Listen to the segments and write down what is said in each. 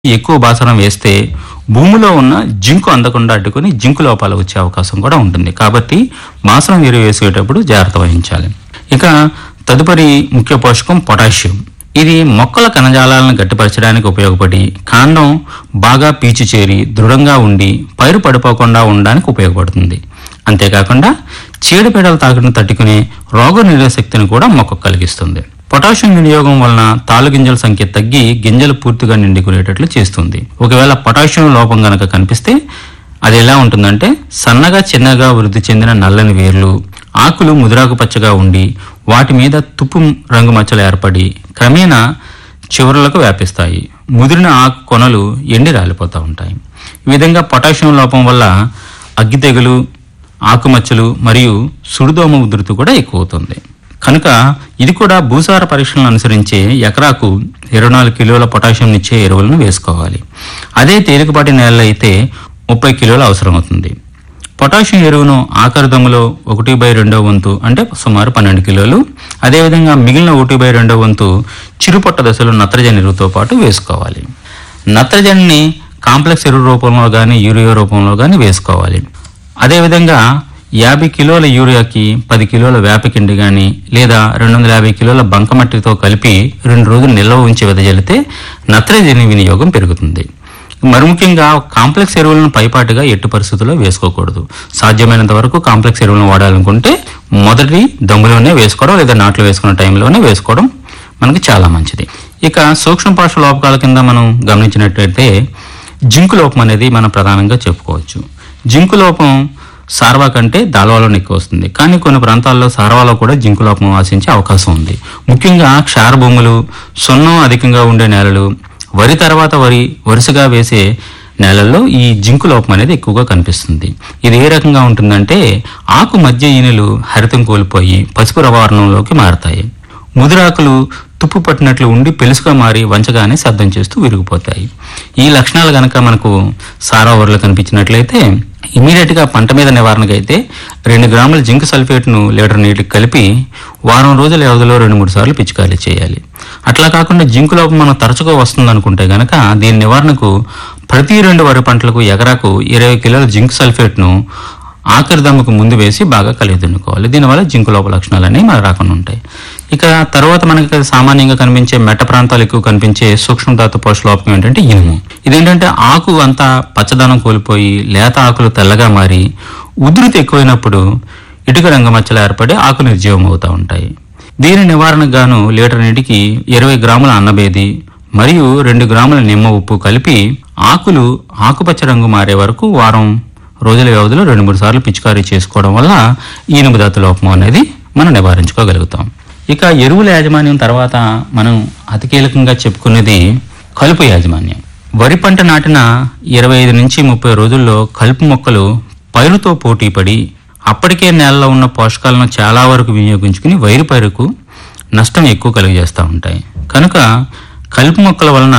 ఎక్కువ బాసనం వేస్తే భూమిలో ఉన్న జింకు అందకుండా అడ్డుకొని జింకు లోపాలు వచ్చే అవకాశం కూడా ఉంటుంది కాబట్టి బాసనం ఎరువు వేసేటప్పుడు జాగ్రత్త వహించాలి ఇక తదుపరి ముఖ్య పోషకం పొటాషియం ఇది మొక్కల కణజాలాలను గట్టిపరచడానికి ఉపయోగపడి కాండం బాగా పీచు చేరి దృఢంగా ఉండి పైరు పడిపోకుండా ఉండడానికి ఉపయోగపడుతుంది అంతేకాకుండా చీడపీడల తాకిడిని తట్టుకునే రోగ నిరోధక శక్తిని కూడా మొక్కకు కలిగిస్తుంది పొటాషియం వినియోగం వలన తాలు గింజల సంఖ్య తగ్గి గింజలు పూర్తిగా నిండుకునేటట్లు చేస్తుంది ఒకవేళ పొటాషియం లోపం గనక కనిపిస్తే అది ఎలా ఉంటుందంటే సన్నగా చిన్నగా వృద్ధి చెందిన నల్లని వేర్లు ఆకులు ముదురాకు పచ్చగా ఉండి వాటి మీద తుప్పు రంగు మచ్చలు ఏర్పడి క్రమేణా చివరలకు వ్యాపిస్తాయి ముదిరిన ఆకు కొనలు ఎండి రాలిపోతూ ఉంటాయి ఈ విధంగా పొటాషియం లోపం వల్ల అగ్గి తెగులు ఆకుమచ్చలు మరియు సుడిదోమ ఉధృతి కూడా ఎక్కువ అవుతుంది కనుక ఇది కూడా భూసార పరీక్షలను అనుసరించి ఎకరాకు ఇరవై నాలుగు కిలోల పొటాషియం ఇచ్చే ఎరువులను వేసుకోవాలి అదే తేలికపాటి నేలలో అయితే ముప్పై కిలోలు అవసరమవుతుంది పొటాషియం ఎరువును ఆఖరి దమ్ములో ఒకటి బై రెండో వంతు అంటే సుమారు పన్నెండు కిలోలు అదేవిధంగా మిగిలిన ఒకటి బై రెండో వంతు చిరుపొట్ట దశలో నత్రజని ఎరువుతో పాటు వేసుకోవాలి నత్రజనిని కాంప్లెక్స్ ఎరువు రూపంలో కానీ యూరియా రూపంలో కానీ వేసుకోవాలి అదేవిధంగా యాభై కిలోల యూరియాకి పది కిలోల వేపకిండి కానీ లేదా రెండు వందల యాభై కిలోల బంకమట్టితో కలిపి రెండు రోజులు నిల్వ ఉంచి వెదజల్లితే నత్రజని వినియోగం పెరుగుతుంది మరి ముఖ్యంగా కాంప్లెక్స్ ఎరువులను పైపాటుగా ఎట్టు పరిస్థితుల్లో వేసుకోకూడదు సాధ్యమైనంత వరకు కాంప్లెక్స్ ఎరువులను వాడాలనుకుంటే మొదటి దమ్ములోనే వేసుకోవడం లేదా నాట్లు వేసుకున్న టైంలోనే వేసుకోవడం మనకి చాలా మంచిది ఇక సూక్ష్మ పోషక లోపకాల కింద మనం గమనించినట్లయితే జింకు లోపం అనేది మనం ప్రధానంగా చెప్పుకోవచ్చు జింకు లోపం సార్వా కంటే దాల్వాలోనే ఎక్కువ వస్తుంది కానీ కొన్ని ప్రాంతాల్లో సార్వాలో కూడా జింకు లోపం ఆశించే అవకాశం ఉంది ముఖ్యంగా క్షార భూములు సున్నం అధికంగా ఉండే నేలలు వరి తర్వాత వరి వరుసగా వేసే నేలల్లో ఈ జింకు లోపం అనేది ఎక్కువగా కనిపిస్తుంది ఇది ఏ రకంగా ఉంటుందంటే ఆకు మధ్య ఈనెలు హరితం కోల్పోయి పసుపు రవారణంలోకి మారతాయి ముదిరాకులు తుప్పు పట్టినట్లు ఉండి పెలుసుగా మారి వంచగానే శబ్దం చేస్తూ విరిగిపోతాయి ఈ లక్షణాలు గనక మనకు సారా వరలు కనిపించినట్లయితే ఇమీడియట్ గా పంట మీద నివారణకు అయితే రెండు గ్రాముల జింక్ సల్ఫేట్ ను లీటర్ నీటికి కలిపి వారం రోజుల వ్యవధిలో రెండు మూడు సార్లు పిచికారీ చేయాలి అట్లా కాకుండా జింకు లోపం మనం తరచుగా వస్తుంది అనుకుంటే గనక దీని నివారణకు ప్రతి రెండు వరి పంటలకు ఎకరాకు ఇరవై కిలోల జింక్ సల్ఫేట్ ను ఆఖరి దమ్ముకు ముందు వేసి బాగా కలిగి దున్నుకోవాలి దీనివల్ల జింకు లోప లక్షణాలు అనేవి మనకు రాకుండా ఉంటాయి ఇక తర్వాత మనకి సామాన్యంగా కనిపించే మెట్ట ప్రాంతాలు ఎక్కువ కనిపించే సూక్ష్మధాతు పోషక లోపం ఏంటంటే ఇనుము ఇదేంటంటే ఆకు అంతా పచ్చదనం కోల్పోయి లేత ఆకులు తెల్లగా మారి ఉధృతి ఎక్కువైనప్పుడు ఇటుక రంగమచ్చలు ఏర్పడి ఆకు నిర్జీవం అవుతూ ఉంటాయి దీని నివారణకు గాను లీటర్ నీటికి ఇరవై గ్రాముల అన్నబేది మరియు రెండు గ్రాముల నిమ్మ ఉప్పు కలిపి ఆకులు ఆకుపచ్చ రంగు మారే వరకు వారం రోజుల వ్యవధిలో రెండు మూడు సార్లు పిచికారీ చేసుకోవడం వల్ల ఈ ఇనుముదాత లోపం అనేది మనం నివారించుకోగలుగుతాం ఇక ఎరువుల యాజమాన్యం తర్వాత మనం అతి కీలకంగా చెప్పుకునేది కలుపు యాజమాన్యం వరి పంట నాటిన ఇరవై ఐదు నుంచి ముప్పై రోజుల్లో కలుపు మొక్కలు పైరుతో పోటీపడి అప్పటికే నేలలో ఉన్న పోషకాలను చాలా వరకు వినియోగించుకుని వైరు పైరుకు నష్టం ఎక్కువ కలిగజేస్తూ ఉంటాయి కనుక కలుపు మొక్కల వలన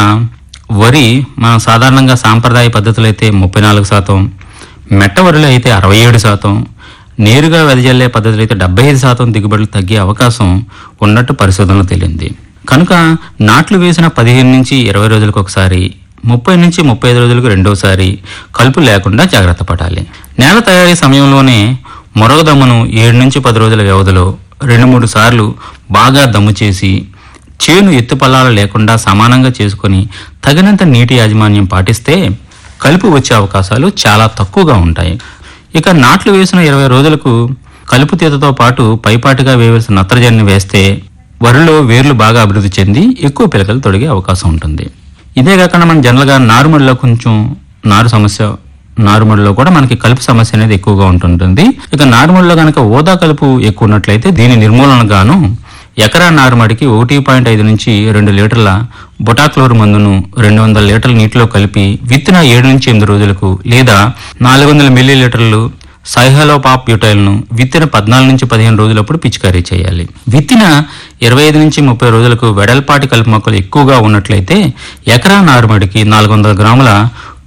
వరి మనం సాధారణంగా సాంప్రదాయ పద్ధతులు అయితే ముప్పై నాలుగు శాతం మెట్ట వరిలో అయితే అరవై ఏడు శాతం నేరుగా వెదజల్లే పద్ధతులు అయితే డెబ్బై ఐదు శాతం దిగుబడులు తగ్గే అవకాశం ఉన్నట్టు పరిశోధనలు తేలింది కనుక నాట్లు వేసిన పదిహేను నుంచి ఇరవై రోజులకు ఒకసారి ముప్పై నుంచి ముప్పై ఐదు రోజులకు రెండోసారి కలుపు లేకుండా జాగ్రత్త పడాలి నేల తయారీ సమయంలోనే మరొక దమ్మును ఏడు నుంచి పది రోజుల వ్యవధిలో రెండు మూడు సార్లు బాగా దమ్ము చేసి చేను ఎత్తుపల్లాలు లేకుండా సమానంగా చేసుకొని తగినంత నీటి యాజమాన్యం పాటిస్తే కలుపు వచ్చే అవకాశాలు చాలా తక్కువగా ఉంటాయి ఇక నాట్లు వేసిన ఇరవై రోజులకు కలుపు తీతతో పాటు పైపాటుగా వేయవలసిన నత్రజనిని వేస్తే వరిలో వేర్లు బాగా అభివృద్ధి చెంది ఎక్కువ పిలకలు తొడిగే అవకాశం ఉంటుంది ఇదే కాకుండా మనం జనరల్గా నారుమడిలో కొంచెం నారు సమస్య నారుమడిలో కూడా మనకి కలుపు సమస్య అనేది ఎక్కువగా ఉంటుంటుంది ఇక నారుమడిలో కనుక ఓదా కలుపు ఎక్కువ ఉన్నట్లయితే దీని నిర్మూలన గాను ఎకరా నారుమడికి ఒకటి పాయింట్ ఐదు నుంచి రెండు లీటర్ల బొటాక్లోర్ మందును రెండు వందల లీటర్ల నీటిలో కలిపి విత్తిన ఏడు నుంచి ఎనిమిది రోజులకు లేదా నాలుగు వందల మిల్లీ లీటర్లు సైహలోపాప్ బ్యూటైల్ను విత్తిన పద్నాలుగు నుంచి పదిహేను రోజులప్పుడు పిచికారీ చేయాలి విత్తిన ఇరవై ఐదు నుంచి ముప్పై రోజులకు వెడల్పాటి కలుపు మొక్కలు ఎక్కువగా ఉన్నట్లయితే ఎకరా నారుమడికి నాలుగు వందల గ్రాముల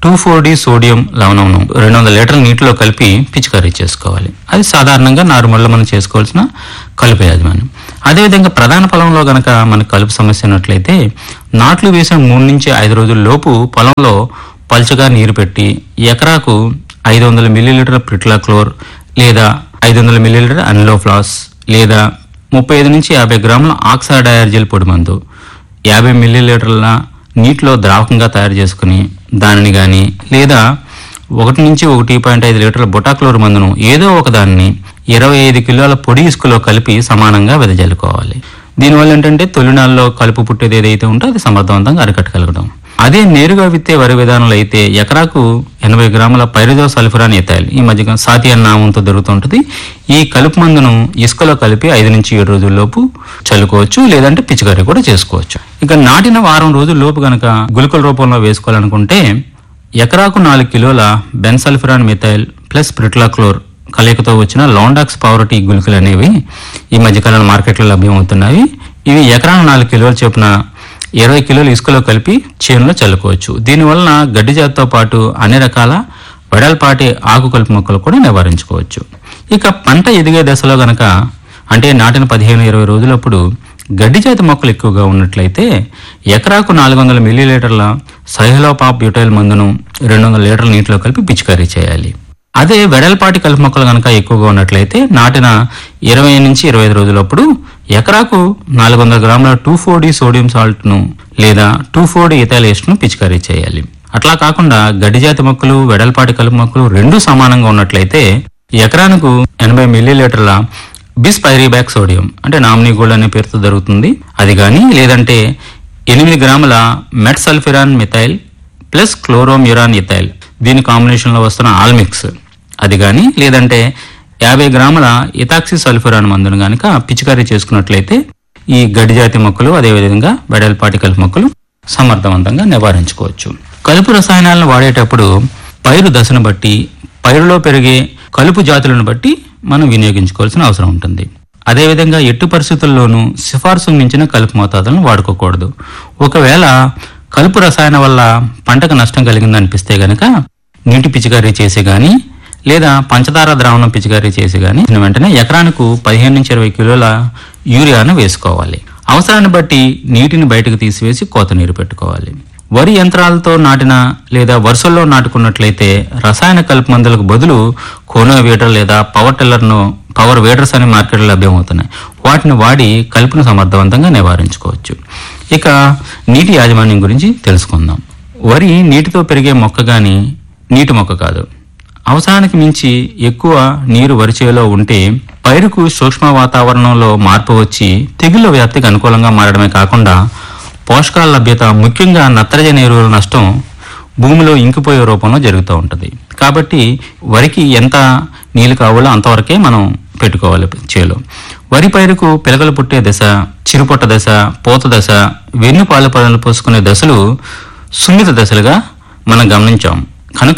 టూ ఫోర్ డి సోడియం లవణంను రెండు వందల లీటర్ల నీటిలో కలిపి పిచికారీ చేసుకోవాలి అది సాధారణంగా నార్మల్గా మనం చేసుకోవాల్సిన కలుపు యాజమాన్యం అదేవిధంగా ప్రధాన పొలంలో గనక మనకు కలుపు సమస్య ఉన్నట్లయితే నాట్లు వేసిన మూడు నుంచి ఐదు రోజుల లోపు పొలంలో పలుచగా నీరు పెట్టి ఎకరాకు ఐదు వందల మిల్లీలీటర్ ప్రిట్లాక్లోర్ లేదా ఐదు వందల మిల్లీలీటర్ అనిలోఫ్లాస్ లేదా ముప్పై ఐదు నుంచి యాభై గ్రాముల ఆక్సాడయార్జిల్ పొడి మందు యాభై మిల్లీలీటర్ల నీటిలో ద్రావకంగా తయారు చేసుకుని దానిని కానీ లేదా ఒకటి నుంచి ఒకటి పాయింట్ ఐదు లీటర్ల బొటాక్లోర్ మందును ఏదో ఒక దాన్ని ఇరవై ఐదు కిలోల పొడి ఇసుకలో కలిపి సమానంగా వెదజల్లుకోవాలి దీనివల్ల ఏంటంటే తొలినాల్లో కలుపు పుట్టేది ఏదైతే ఉంటే అది సమర్థవంతంగా అరికట్టగలగడం అదే నేరుగా విత్తే వరి విధానంలో అయితే ఎకరాకు ఎనభై గ్రాముల పైరిజో సల్ఫురాన్ ఎత్తాలి ఈ మధ్య సాతి అన్న నామంతో దొరుకుతుంటది ఈ కలుపు మందును ఇసుకలో కలిపి ఐదు నుంచి ఏడు రోజుల్లోపు చల్లుకోవచ్చు లేదంటే పిచికారీ కూడా చేసుకోవచ్చు ఇక నాటిన వారం రోజుల లోపు గనక గుళికల రూపంలో వేసుకోవాలనుకుంటే ఎకరాకు నాలుగు కిలోల బెన్సల్ఫిరాన్ మిథైల్ ప్లస్ ప్రిట్లాక్లోర్ కలయికతో వచ్చిన లాండాక్స్ పవర్టీ గుళికలు అనేవి ఈ మధ్యకాలంలో మార్కెట్లో లభ్యమవుతున్నాయి ఇవి ఎకరాన నాలుగు కిలోల చొప్పున ఇరవై కిలోలు ఇసుకలో కలిపి చేనులో చల్లుకోవచ్చు దీనివలన గడ్డి జాతితో పాటు అన్ని రకాల వెడల్పాటి ఆకు కలుపు మొక్కలు కూడా నివారించుకోవచ్చు ఇక పంట ఎదిగే దశలో గనక అంటే నాటిన పదిహేను ఇరవై రోజులప్పుడు గడ్డి జాతి మొక్కలు ఎక్కువగా ఉన్నట్లయితే ఎకరాకు నాలుగు వందల మిల్లీలీటర్ల సైహలోపాప్ బ్యూటైల్ మందును రెండు వందల లీటర్ల నీటిలో కలిపి పిచికారీ చేయాలి అదే వెడల్పాటి కలుపు మొక్కలు కనుక ఎక్కువగా ఉన్నట్లయితే నాటిన ఇరవై నుంచి ఇరవై ఐదు రోజులప్పుడు ఎకరాకు నాలుగు వందల గ్రాముల two four D sodium salt ను లేదా టూ ఫోర్ డి ఇథైలేస్ట్ ను పిచికారీ చేయాలి అట్లా కాకుండా గడ్డి జాతి మొక్కలు వెడల్పాటి కలుపు మొక్కలు రెండు సమానంగా ఉన్నట్లయితే ఎకరానికి ఎనభై మిల్లీలీటర్ల బిస్ పైరీబ్యాక్ సోడియం అంటే నామినీ గోల్డ్ అనే పేరుతో దొరుకుతుంది అది కానీ లేదంటే ఎనిమిది గ్రాముల metsulfuron methyl plus chlorimuron ethyl దీని కాంబినేషన్లో వస్తున్న ఆల్మిక్స్ అది కానీ లేదంటే యాభై గ్రాముల ఇథాక్సి సల్ఫురాన్ మందును కనుక పిచికారీ చేసుకున్నట్లయితే ఈ గడ్డి జాతి మొక్కలు అదేవిధంగా బెడల్పాటి కలుపు మొక్కలు సమర్థవంతంగా నివారించుకోవచ్చు కలుపు రసాయనాలను వాడేటప్పుడు పైరు దశను బట్టి పైరులో పెరిగే కలుపు జాతులను బట్టి మనం వినియోగించుకోవాల్సిన అవసరం ఉంటుంది అదేవిధంగా ఎట్టు పరిస్థితుల్లోనూ సిఫార్సుకు మించిన కలుపు మోతాదులను వాడుకోకూడదు ఒకవేళ కలుపు రసాయన వల్ల పంటకు నష్టం కలిగిందనిపిస్తే గనక నీటి పిచికారీ చేసి గాని లేదా పంచదార ద్రావణం పిచికారీ చేసి గాని వెంటనే ఎకరానికి పదిహేను నుంచి ఇరవై కిలోల యూరియాను వేసుకోవాలి అవసరాన్ని బట్టి నీటిని బయటకు తీసివేసి కోత నీరు పెట్టుకోవాలి వరి యంత్రాలతో నాటిన లేదా వరుసల్లో నాటుకున్నట్లయితే రసాయన కలుపు మందులకు బదులు కోనోవేటర్ లేదా పవర్ టిల్లర్ను పవర్ వేడర్స్ అనే మార్కెట్లో లభ్యమవుతున్నాయి వాటిని వాడి కలుపును సమర్థవంతంగా నివారించుకోవచ్చు ఇక నీటి యాజమాన్యం గురించి తెలుసుకుందాం వరి నీటితో పెరిగే మొక్క గాని నీటి మొక్క కాదు అవసరానికి మించి ఎక్కువ నీరు వరిచేలో ఉంటే పైరుకు సూక్ష్మ వాతావరణంలో మార్పు వచ్చి తెగుళ్ల వ్యాప్తికి అనుకూలంగా మారడమే కాకుండా పోషకాల లభ్యత ముఖ్యంగా నత్రజని ఎరువుల నష్టం భూమిలో ఇంకిపోయే రూపంలో జరుగుతూ ఉంటుంది కాబట్టి వరికి ఎంత నీళ్ళు కావాలో అంతవరకే మనం పెట్టుకోవాలి చేలో వరి పైరుకు పిలకలు పుట్టే దశ చిరుపొట్ట దశ పూత దశ వెన్ను పాలు పనులు పోసుకునే దశలు సున్నిత దశలుగా మనం గమనించాం కనుక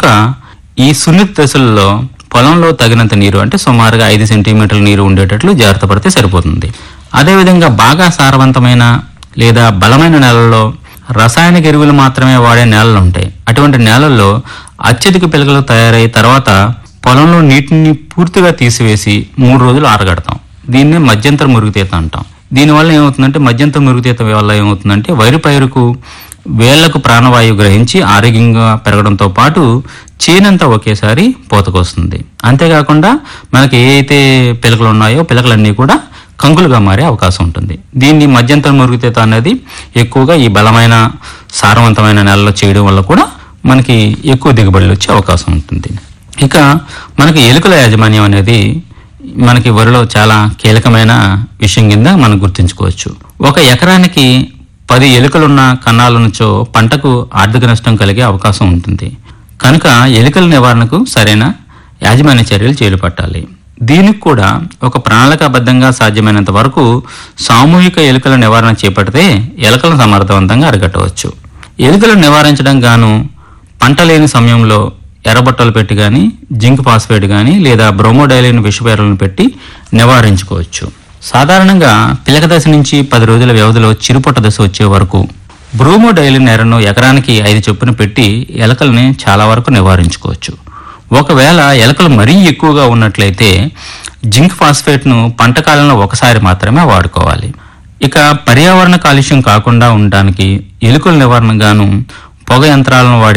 ఈ సున్నిత దశలలో పొలంలో తగినంత నీరు అంటే సుమారుగా ఐదు సెంటీమీటర్ల నీరు ఉండేటట్లు జాగ్రత్త పడితే సరిపోతుంది అదేవిధంగా బాగా సారవంతమైన లేదా బలమైన నేలల్లో రసాయనిక ఎరువులు మాత్రమే వాడే నేలలు ఉంటాయి అటువంటి నేలల్లో అత్యధిక పిలకలు తయారై తర్వాత పొలంలో నీటిని పూర్తిగా తీసివేసి మూడు రోజులు ఆరగడతాం దీన్ని మధ్యంతర మురుగుతీత అంటాం దీనివల్ల ఏమవుతుందంటే మధ్యంతర మురుగుతీత వల్ల ఏమవుతుందంటే వరి పైరుకు వేళ్లకు ప్రాణవాయువు గ్రహించి ఆరోగ్యంగా పెరగడంతో పాటు చేనంతా ఒకేసారి పోతకొస్తుంది అంతేకాకుండా మనకి ఏ అయితే పిలకలు ఉన్నాయో పిలకలన్నీ కూడా కంకులుగా మారే అవకాశం ఉంటుంది దీన్ని మధ్యంతర మురుగుతీత అనేది ఎక్కువగా ఈ బలమైన సారవంతమైన నేలలో చేయడం వల్ల కూడా మనకి ఎక్కువ దిగుబడులు వచ్చే అవకాశం ఉంటుంది ఇక మనకి ఎలుకల యాజమాన్యం అనేది మనకి వరిలో చాలా కీలకమైన విషయం కింద మనం గుర్తుంచుకోవచ్చు ఒక ఎకరానికి పది ఎలుకలున్న కన్నాల నుంచో పంటకు ఆర్థిక నష్టం కలిగే అవకాశం ఉంటుంది కనుక ఎలుకల నివారణకు సరైన యాజమాన్య చర్యలు చేపట్టాలి దీనికి కూడా ఒక ప్రణాళికాబద్ధంగా సాధ్యమైనంత వరకు సామూహిక ఎలుకల నివారణ చేపడితే ఎలుకలను సమర్థవంతంగా అరికట్టవచ్చు ఎలుకలను నివారించడం గాను పంట లేని సమయంలో ఎర్రబట్టలు పెట్టి కానీ జింక్ ఫాస్ఫేట్ కానీ లేదా బ్రోమోడైలిన్ విషపేరలను పెట్టి నివారించుకోవచ్చు సాధారణంగా పిలక దశ నుంచి పది రోజుల వ్యవధిలో చిరుపొట్ట దశ వచ్చే వరకు బ్రోమోడైలిన్ ఎరను ఎకరానికి ఐదు చొప్పున పెట్టి ఎలకల్ని చాలా వరకు నివారించుకోవచ్చు ఒకవేళ ఎలకలు మరీ ఎక్కువగా ఉన్నట్లయితే జింక్ ఫాస్ఫేట్ను పంట కాలంలో ఒకసారి మాత్రమే వాడుకోవాలి ఇక పర్యావరణ కాలుష్యం కాకుండా ఉండడానికి ఎలుకల నివారణగాను పొగ యంత్రాలను వాడి